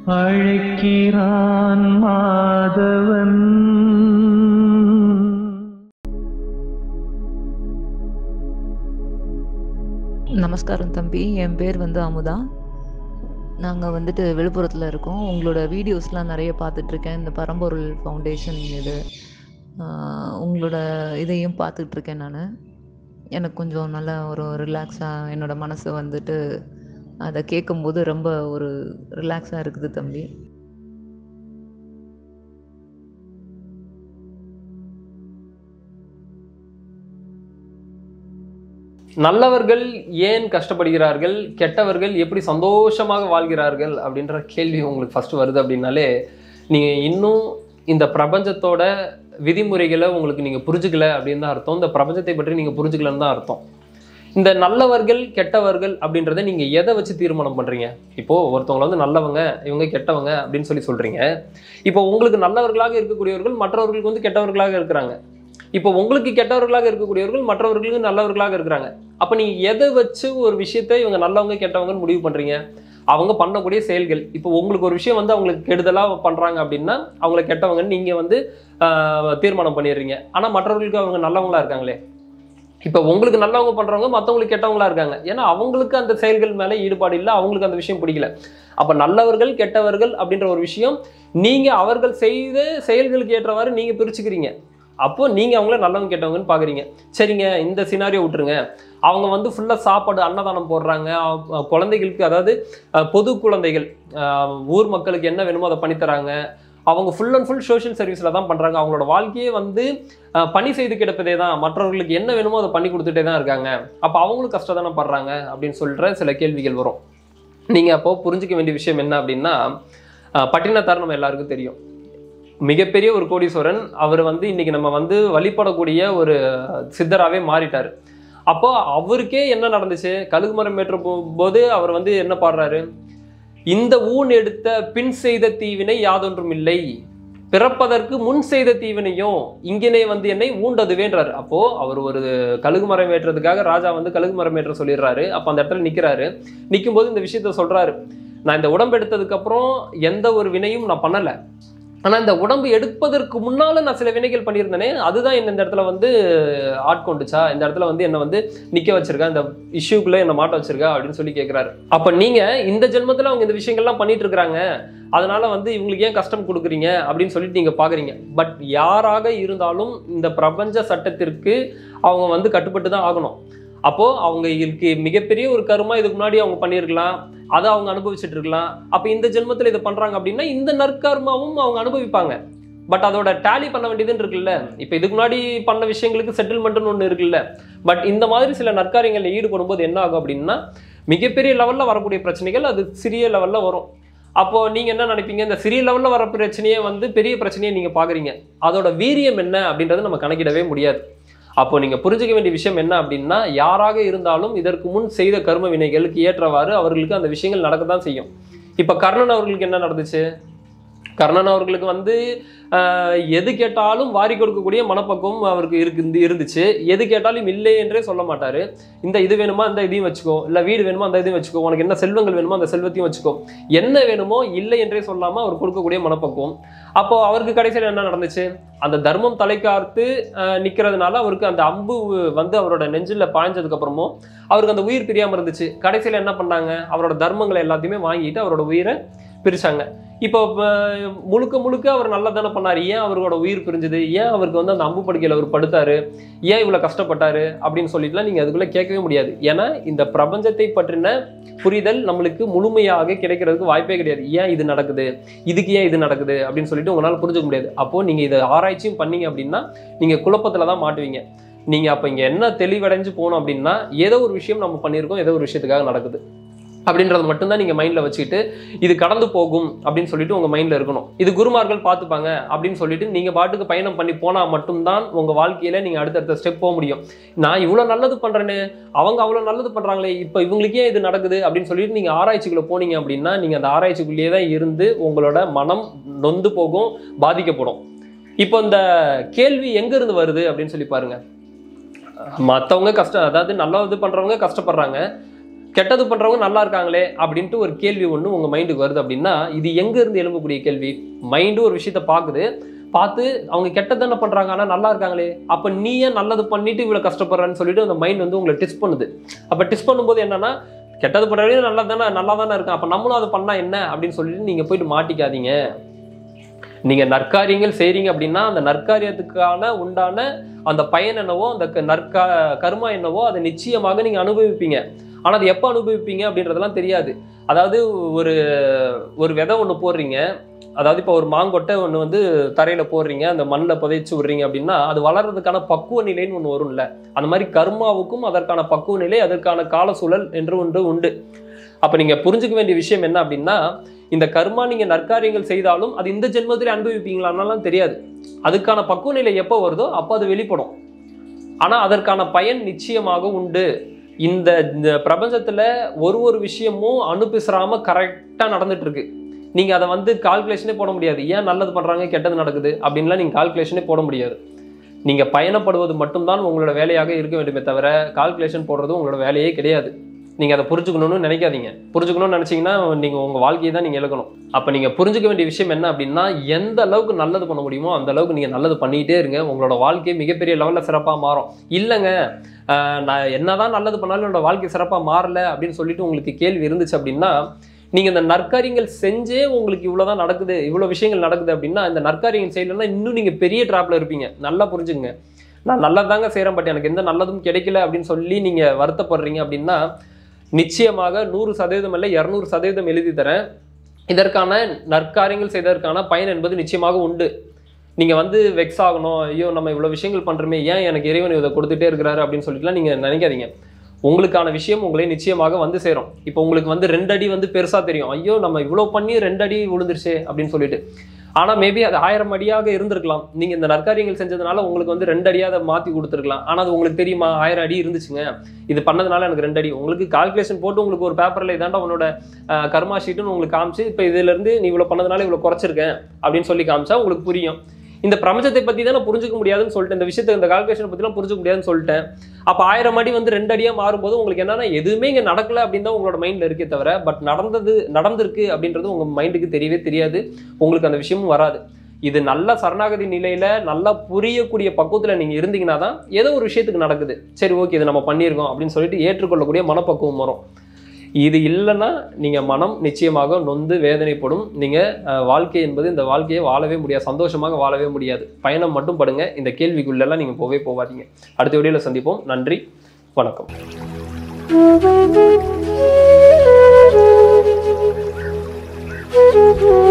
அழைக்கிறான் மாதவன் நமஸ்காரம் தம்பி என் பேர் வந்து அமுதா நாங்கள் வந்துட்டு விழுப்புரத்தில் இருக்கோம் உங்களோட வீடியோஸ்லாம் நிறைய பார்த்துட்ருக்கேன் இந்த பரம்பொருள் ஃபவுண்டேஷன் இது ஆஹ் உங்களோட இதையும் பார்த்துட்ருக்கேன் நான் எனக்கு கொஞ்சம் நல்ல ஒரு ரிலாக்ஸாக என்னோட மனசு வந்துட்டு அதை கேட்கும்போது ரொம்ப ஒரு ரிலாக்ஸாக இருக்குது தம்பி நல்லவர்கள் ஏன் கஷ்டப்படுகிறார்கள் கெட்டவர்கள் எப்படி சந்தோஷமாக வாழ்கிறார்கள் அப்படின்ற கேள்வி உங்களுக்கு ஃபர்ஸ்ட் வருது அப்படின்னாலே நீங்கள் இன்னும் இந்த பிரபஞ்சத்தோட விதிமுறைகளை உங்களுக்கு நீங்கள் புரிஞ்சுக்கல அப்படின்னு தான் அர்த்தம் இந்த பிரபஞ்சத்தை பற்றி நீங்கள் புரிஞ்சுக்கலன்னு தான் அர்த்தம் இந்த நல்லவர்கள் கெட்டவர்கள் அப்படின்றத நீங்கள் எதை வச்சு தீர்மானம் பண்ணுறீங்க இப்போது ஒருத்தவங்க வந்து நல்லவங்க இவங்க கெட்டவங்க அப்படின்னு சொல்லி சொல்கிறீங்க இப்போ உங்களுக்கு நல்லவர்களாக இருக்கக்கூடியவர்கள் மற்றவர்களுக்கு வந்து கெட்டவர்களாக இருக்கிறாங்க இப்போ உங்களுக்கு கெட்டவர்களாக இருக்கக்கூடியவர்கள் மற்றவர்களுக்கு நல்லவர்களாக இருக்கிறாங்க அப்போ நீங்கள் எதை வச்சு ஒரு விஷயத்தை இவங்க நல்லவங்க கெட்டவங்கன்னு முடிவு பண்ணுறீங்க அவங்க பண்ணக்கூடிய செயல்கள் இப்போ உங்களுக்கு ஒரு விஷயம் வந்து அவங்களுக்கு கெடுதலாக பண்ணுறாங்க அப்படின்னா அவங்கள கெட்டவங்கன்னு நீங்கள் வந்து ஆஹ், தீர்மானம் பண்ணிடுறீங்க ஆனால் மற்றவர்களுக்கு அவங்க நல்லவங்களா இருக்காங்களே இப்போ உங்களுக்கு நல்லவங்க பண்ணுறவங்க மற்றவங்களுக்கு கெட்டவங்களா இருக்காங்க ஏன்னா அவங்களுக்கு அந்த செயல்கள் மேலே ஈடுபாடு இல்லை அவங்களுக்கு அந்த விஷயம் பிடிக்கல அப்போ நல்லவர்கள் கெட்டவர்கள் அப்படின்ற ஒரு விஷயம் நீங்கள் அவர்கள் செய்த செயல்களுக்கு ஏற்றவாறு நீங்கள் பிரிச்சுக்கிறீங்க அப்போ நீங்கள் அவங்கள நல்லவங்க கெட்டவங்கன்னு பார்க்குறீங்க சரிங்க இந்த சினாரியோ விட்டுருங்க அவங்க வந்து ஃபுல்லாக சாப்பாடு அன்னதானம் போடுறாங்க அவ- குழந்தைகளுக்கு அதாவது அஹ், பொது குழந்தைகள் அஹ், ஊர் மக்களுக்கு என்ன வேணுமோ அதை பண்ணித்தராங்க அவங்க ஃபுல் அண்ட் ஃபுல் சோஷியல் சர்வீஸில் தான் பண்ணுறாங்க அவங்களோட வாழ்க்கையே வந்து அஹ், பணி செய்து கிடப்பதே தான் மற்றவர்களுக்கு என்ன வேணுமோ அதை பண்ணி கொடுத்துட்டே தான் இருக்காங்க அப்போ அவங்களும் கஷ்டம் தானே படுறாங்க அப்படின்னு சொல்கிற சில கேள்விகள் வரும் நீங்கள் அப்போ புரிஞ்சிக்க வேண்டிய விஷயம் என்ன அப்படின்னா அஹ், பட்டினத்தார் நம்ம எல்லாருக்கும் தெரியும் மிகப்பெரிய ஒரு கோடீஸ்வரன் அவர் வந்து இன்னைக்கு நம்ம வந்து வழிபடக்கூடிய ஒரு சித்தராகவே மாறிட்டார் அப்போ அவருக்கே என்ன நடந்துச்சு கழுகு மரம் ஏற்ற போ- போது அவர் வந்து என்ன பாடுறாரு இந்த ஊன் எடுத்த பின் செய்த தீவினை யாதொன்றும் இல்லை பிறப்பதற்கு முன் செய்த தீவினையும் இங்கனே வந்து என்னை ஊண்டதுவேன்றாரு அப்போ அவர் ஒரு கழுகு மரம் ஏற்றுறதுக்காக ராஜா வந்து கழுகு மரம் ஏற்ற சொல்லிடுறாரு அப்போ அந்த இடத்துல நிற்கிறாரு நிற்கும்போது இந்த விஷயத்த சொல்றாரு நான் இந்த உடம்பு எடுத்ததுக்கு அப்புறம் எந்த ஒரு வினையும் நான் பண்ணல ஆனா இந்த உடம்பு எடுப்பதற்கு முன்னால நான் சில வினைகள் பண்ணியிருந்தேனே அதுதான் என்ன இந்த இடத்துல வந்து ஆட்கொண்டுச்சா இந்த இடத்துல வந்து என்ன வந்து நிக்க வச்சிருக்கா இந்த இஷ்யூக்குள்ள என்ன மாட்ட வச்சிருக்கா அப்படின்னு சொல்லி கேட்கிறாரு அப்ப நீங்க இந்த ஜென்மத்துல அவங்க இந்த விஷயங்கள்லாம் பண்ணிட்டு இருக்கிறாங்க அதனால வந்து இவங்களுக்கு ஏன் கஷ்டம் கொடுக்குறீங்க அப்படின்னு சொல்லிட்டு நீங்க பாக்குறீங்க பட் யாராக இருந்தாலும் இந்த பிரபஞ்ச சட்டத்திற்கு அவங்க வந்து கட்டுப்பட்டு தான் ஆகணும் அப்போ அவங்க இதுக்கு மிகப்பெரிய ஒரு கருமா இதுக்கு முன்னாடி அவங்க பண்ணியிருக்கலாம் அதை அவங்க அனுபவிச்சுட்டு இருக்கலாம் அப்ப இந்த ஜென்மத்துல இதை பண்றாங்க அப்படின்னா இந்த நற்கர்மாவும் அவங்க அனுபவிப்பாங்க பட் அதோட டேலி பண்ண வேண்டியதுன்னு இருக்குல்ல இப்போ இதுக்கு முன்னாடி பண்ண விஷயங்களுக்கு செட்டில்மெண்ட்னு ஒன்று இருக்குல்ல பட் இந்த மாதிரி சில நற்காரியங்களில் ஈடுபடும் போது என்ன ஆகும் அப்படின்னா மிகப்பெரிய லெவலில் வரக்கூடிய பிரச்சனைகள் அது சிறிய லெவலில் வரும் அப்போ நீங்க என்ன நினைப்பீங்க இந்த சிறிய லெவலில் வர பிரச்சனையே வந்து பெரிய பிரச்சனையை நீங்க பாக்குறீங்க அதோட வீரியம் என்ன அப்படின்றத நம்ம கணக்கிடவே முடியாது அப்போ நீங்க புரிஞ்சுக்க வேண்டிய விஷயம் என்ன அப்படின்னா யாராக இருந்தாலும் இதற்கு முன் செய்த கர்ம வினைகளுக்கு ஏற்றவாறு அவர்களுக்கு அந்த விஷயங்கள் நடக்க தான் செய்யும் இப்போ கர்ணன் அவர்களுக்கு என்ன நடந்துச்சு கர்ணன் அவர்களுக்கு வந்து ஆஹ், எது கேட்டாலும் வாரி கொடுக்கக்கூடிய மனப்பக்குவம் அவருக்கு இருக்கு இருந்துச்சு எது கேட்டாலும் இல்லை என்றே சொல்ல மாட்டாரு இந்த இது வேணுமா அந்த இதையும் வச்சுக்கோ இல்லை வீடு வேணுமா அந்த இதையும் வச்சுக்கோ உனக்கு என்ன செல்வங்கள் வேணுமோ அந்த செல்வத்தையும் வச்சுக்கோ என்ன வேணுமோ இல்லை என்றே சொல்லாம அவர் கொடுக்கக்கூடிய மனப்பக்குவம் அப்போ அவருக்கு கடைசியில் என்ன நடந்துச்சு அந்த தர்மம் தலைக்கார்த்து ஆஹ், நிக்கிறதுனால அவருக்கு அந்த அம்பு வந்து அவரோட நெஞ்சில் பாய்ஞ்சதுக்கு அப்புறமும் அவருக்கு அந்த உயிர் பிரியாம இருந்துச்சு கடைசியில் என்ன பண்ணாங்க அவரோட தர்மங்களை எல்லாத்தையுமே வாங்கிட்டு அவரோட உயிரை பிரிச்சாங்க இப்போ அஹ், முழுக்க முழுக்க அவர் நல்லா தானே பண்ணார் ஏன் அவரோட உயிர் பிரிஞ்சுது ஏன் அவருக்கு வந்து அந்த அம்பு படுக்கையில் அவர் படுத்தாரு ஏன் இவ்வளோ கஷ்டப்பட்டாரு அப்படின்னு சொல்லிட்டுலாம் நீங்கள் அதுக்குள்ளே கேட்கவே முடியாது ஏன்னா இந்த பிரபஞ்சத்தை பற்றின புரிதல் நம்மளுக்கு முழுமையாக கிடைக்கிறதுக்கு வாய்ப்பே கிடையாது ஏன் இது நடக்குது இதுக்கு ஏன் இது நடக்குது அப்படின்னு சொல்லிட்டு உங்களால் புரிஞ்சுக்க முடியாது அப்போ நீங்கள் இதை ஆராய்ச்சியும் பண்ணீங்க அப்படின்னா நீங்கள் குழப்பத்தில் தான் மாட்டுவீங்க நீங்கள் அப்போ இங்கே என்ன தெளிவடைஞ்சு போகணும் அப்படின்னா ஏதோ ஒரு விஷயம் நம்ம பண்ணியிருக்கோம் ஏதோ ஒரு விஷயத்துக்காக நடக்குது அப்படின்றது மட்டும்தான் நீங்கள் மைண்டில் வச்சுக்கிட்டு இது கடந்து போகும் அப்படின்னு சொல்லிட்டு உங்கள் மைண்டில் இருக்கணும் இது குருமார்கள் பார்த்துப்பாங்க அப்படின்னு சொல்லிட்டு நீங்கள் பாட்டுக்கு பயணம் பண்ணி போனால் மட்டும்தான் உங்கள் வாழ்க்கையில் நீங்கள் அடுத்தடுத்த ஸ்டெப் போக முடியும் நான் இவ்வளோ நல்லது பண்ணுறேன்னு அவங்க அவ்வளோ நல்லது பண்ணுறாங்களே இப்போ இவங்களுக்கே இது நடக்குது அப்படின்னு சொல்லிட்டு நீங்கள் ஆராய்ச்சிக்குள்ளே போனீங்க அப்படின்னா நீங்கள் அந்த ஆராய்ச்சிக்குள்ளேயே தான் இருந்து உங்களோட மனம் நொந்து போகும் பாதிக்கப்படும் இப்போ இந்த கேள்வி எங்கேருந்து வருது அப்படின்னு சொல்லி பாருங்க மற்றவங்க கஷ்டம் அதாவது நல்லது பண்ணுறவங்க கஷ்டப்படுறாங்க கெட்டது பண்றவங்க நல்லா இருக்காங்களே அப்படின்ட்டு ஒரு கேள்வி ஒண்ணு உங்க மைண்டுக்கு வருது அப்படின்னா இது எங்க இருந்து எழும்பக்கூடிய கேள்வி மைண்டு ஒரு விஷயத்த பாக்குது பார்த்து அவங்க கெட்டது தானே பண்றாங்க ஆனா நல்லா இருக்காங்களே அப்ப நீ ஏன் நல்லது பண்ணிட்டு இவ்வளவு கஷ்டப்படுறன்னு சொல்லிட்டு அந்த மைண்ட் வந்து உங்களை டிஸ்ட் பண்ணுது அப்ப டிஸ்ட் பண்ணும்போது என்னன்னா கெட்டது பண்றவங்க நல்லா தானே நல்லா தானே இருக்கும் அப்ப நம்மளும் அதை பண்ணா என்ன அப்படின்னு சொல்லிட்டு நீங்க போயிட்டு மாட்டிக்காதீங்க நீங்க நற்காரியங்கள் செய்றீங்க அப்படின்னா அந்த நற்காரியத்துக்கான உண்டான அந்த பயன் என்னவோ அந்த க- நற்கா கர்மா என்னவோ அதை நிச்சயமாக நீங்க அனுபவிப்பீங்க ஆனா அது எப்போ அனுபவிப்பீங்க அப்படின்றதெல்லாம் தெரியாது அதாவது ஒரு ஒரு விதை ஒன்று போடுறீங்க அதாவது இப்போ ஒரு மாங்கொட்டை ஒன்று வந்து தரையில போடுறீங்க அந்த மண்ணில் புதைச்சு விடுறீங்க அப்படின்னா அது வளர்றதுக்கான பக்குவ நிலைன்னு ஒன்று வரும்ல அந்த மாதிரி கர்மாவுக்கும் அதற்கான பக்குவ நிலை அதற்கான கால சூழல் என்று ஒன்று உண்டு அப்போ நீங்க புரிஞ்சுக்க வேண்டிய விஷயம் என்ன அப்படின்னா இந்த கர்மா நீங்க நற்காரியங்கள் செய்தாலும் அது இந்த ஜென்மத்திலே அனுபவிப்பீங்களான்னாலாம் தெரியாது அதுக்கான பக்குவ நிலை எப்போ வருதோ அப்போ அது வெளிப்படும் ஆனா அதற்கான பயன் நிச்சயமாக உண்டு இந்த இந்த பிரபஞ்சத்துல ஒரு ஒரு விஷயமும் அனுப்பிசிராம கரெக்டா நடந்துட்டு இருக்கு நீங்க அதை வந்து கால்குலேஷனே போட முடியாது ஏன் நல்லது பண்றாங்க கெட்டது நடக்குது அப்படின்லாம் நீங்க கால்குலேஷனே போட முடியாது நீங்க பயணப்படுவது மட்டும்தான் உங்களோட வேலையாக இருக்க வேண்டுமே தவிர கால்குலேஷன் போடுறது உங்களோட வேலையே கிடையாது நீங்க அதை புரிஞ்சுக்கணும்னு நினைக்காதீங்க புரிஞ்சுக்கணும்னு நினைச்சீங்கன்னா நீங்க உங்க வாழ்க்கையை தான் நீங்க இழக்கணும் அப்ப நீங்க புரிஞ்சுக்க வேண்டிய விஷயம் என்ன அப்படின்னா எந்த அளவுக்கு நல்லது பண்ண முடியுமோ அந்த அளவுக்கு நீங்க நல்லது பண்ணிட்டே இருங்க உங்களோட வாழ்க்கை மிகப்பெரிய லெவல்ல சிறப்பா மாறும் இல்லைங்க ஆஹ் நான் என்னதான் நல்லது பண்ணாலும் என்னோட வாழ்க்கை சிறப்பா மாறல அப்படின்னு சொல்லிட்டு உங்களுக்கு கேள்வி இருந்துச்சு அப்படின்னா நீங்க இந்த நற்காரியங்கள் செஞ்சே உங்களுக்கு இவ்வளவுதான் நடக்குது இவ்வளவு விஷயங்கள் நடக்குது அப்படின்னா இந்த நற்காரியங்கள் செய்யலைன்னா இன்னும் நீங்க பெரிய டிராப்ல இருப்பீங்க நல்லா புரிஞ்சுங்க நான் நல்லதாங்க செய்றேன் பட் எனக்கு எந்த நல்லதும் கிடைக்கல அப்படின்னு சொல்லி நீங்க வருத்தப்படுறீங்க அப்படின்னா நிச்சயமாக நூறு சதவீதம் இல்லை இரநூறு சதவீதம் எழுதி தரேன் இதற்கான நற்காரியங்கள் செய்ததற்கான பயன் என்பது நிச்சயமாக உண்டு நீங்க வந்து வெக்ஸ் ஆகணும் ஐயோ நம்ம இவ்வளவு விஷயங்கள் பண்றோமே ஏன் எனக்கு இறைவன் இதை கொடுத்துட்டே இருக்கிறாரு அப்படின்னு சொல்லிட்டுலாம் நீங்க நினைக்காதீங்க உங்களுக்கான விஷயம் உங்களை நிச்சயமாக வந்து சேரும் இப்போ உங்களுக்கு வந்து ரெண்டு அடி வந்து பெருசா தெரியும் ஐயோ நம்ம இவ்வளவு பண்ணி ரெண்டு அடி விழுந்துருச்சே அப்படின்னு சொல்லிட்டு ஆனா மேபி அது ஆயிரம் அடியாக இருந்திருக்கலாம் நீங்க இந்த நற்காரியங்கள் செஞ்சதுனால உங்களுக்கு வந்து ரெண்டு அடியாக அதை மாத்தி கொடுத்துருக்கலாம் ஆனா அது உங்களுக்கு தெரியுமா ஆயிரம் அடி இருந்துச்சுங்க இது பண்ணதுனால எனக்கு ரெண்டு அடி உங்களுக்கு கால்குலேஷன் போட்டு உங்களுக்கு ஒரு பேப்பர்ல இதாண்டா உன்னோட அஹ், கர்மா ஷீட்டுன்னு உங்களுக்கு காமிச்சு இப்போ இதுல இருந்து நீ இவ்வளவு பண்ணதுனால இவ்வளவு குறைச்சிருக்கேன் அப்படின்னு சொல்லி காமிச்சா உங்களுக்கு புரியும் இந்த பிரபஞ்சத்தை பத்தி தான் நான் புரிஞ்சுக்க முடியாதுன்னு சொல்லிட்டேன் இந்த விஷயத்தை இந்த கால்குலேஷன் பத்திலாம் புரிஞ்சுக்க முடியாதுன்னு சொல்லிட்டேன் அப்ப ஆயிரம் அடி வந்து ரெண்டு அடியா மாறும்போது உங்களுக்கு என்னன்னா எதுவுமே இங்க நடக்கல அப்படின்னு தான் உங்களோட மைண்ட்ல இருக்கே தவிர பட் நடந்தது நடந்திருக்கு அப்படின்றது உங்க மைண்டுக்கு தெரியவே தெரியாது உங்களுக்கு அந்த விஷயமும் வராது இது நல்ல சரணாகதி நிலையில நல்லா புரியக்கூடிய பக்குவத்துல நீங்க இருந்தீங்கன்னா தான் ஏதோ ஒரு விஷயத்துக்கு நடக்குது சரி ஓகே இது நம்ம பண்ணியிருக்கோம் அப்படின்னு சொல்லிட்டு ஏற்றுக்கொள்ளக்கூடிய மனப்பக்குவம் வரும் இது இல்லைன்னா நீங்க மனம் நிச்சயமாக நொந்து வேதனைப்படும் நீங்க அஹ், வாழ்க்கை என்பது இந்த வாழ்க்கையை வாழவே முடியாது சந்தோஷமாக வாழவே முடியாது பயணம் மட்டும் படுங்க இந்த கேள்விக்குள்ளெல்லாம் நீங்க போவே போவாதீங்க அடுத்த வீடியோல சந்திப்போம் நன்றி வணக்கம் Thank you.